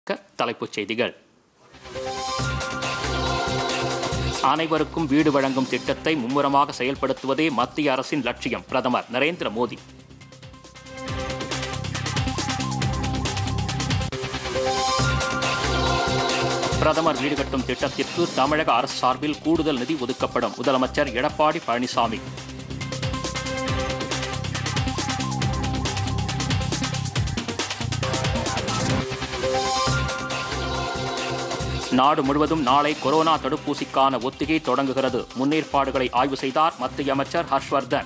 தலைப்புச் செய்திகள் அனைவருக்கும் வீடு வழங்கும் திட்டத்தை மும்முரமாக செயல்படுத்துவதே மத்திய அரசின் லட்சியம் பிரதமர் நரேந்திர மோடி பிரதமர் வீடு கட்டும் திட்டத்திற்கு தமிழக அரசு சார்பில் கூடுதல் நிதி ஒதுக்கப்படும் முதலமைச்சர் எடப்பாடி பழனிசாமி நாடு முழுவதும் நாளை கொரோனா தடுப்பூசிக்கான ஒத்திகை தொடங்குகிறது முன்னேற்பாடுகளை ஆய்வு செய்தார் மத்திய அமைச்சர் ஹர்ஷ்வர்தன்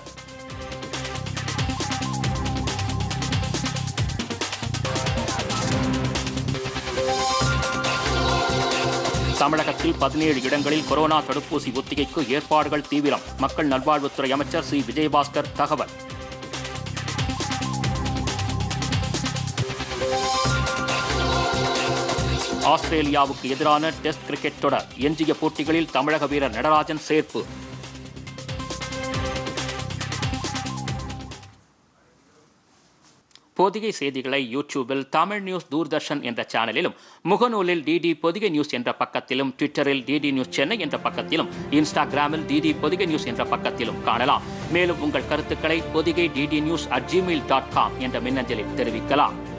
தமிழகத்தில் பதினேழு இடங்களில் கொரோனா தடுப்பூசி ஒத்திகைக்கு ஏற்பாடுகள் தீவிரம் மக்கள் நல்வாழ்வுத்துறை அமைச்சர் சி விஜயபாஸ்கர் தகவல் ஆஸ்திரேலியாவுக்கு எதிரான டெஸ்ட் கிரிக்கெட் தொடர் எஞ்சிய போட்டிகளில் தமிழக வீரர் நடராஜன் சேர்ப்பு பொதிகை செய்திகளை யூடியூபில் தமிழ் நியூஸ் தூர்தர்ஷன் என்ற சேனலிலும் முகநூலில் டிடி பொதிகை நியூஸ் என்ற பக்கத்திலும் ட்விட்டரில் டிடி நியூஸ் சென்னை என்ற பக்கத்திலும் இன்ஸ்டாகிராமில் டிடி பொதிகை நியூஸ் என்ற பக்கத்திலும் காணலாம் மேலும் உங்கள் கருத்துக்களை Podhigai DD news at Gmail dot com என்ற மின்னஞ்சலில் தெரிவிக்கலாம்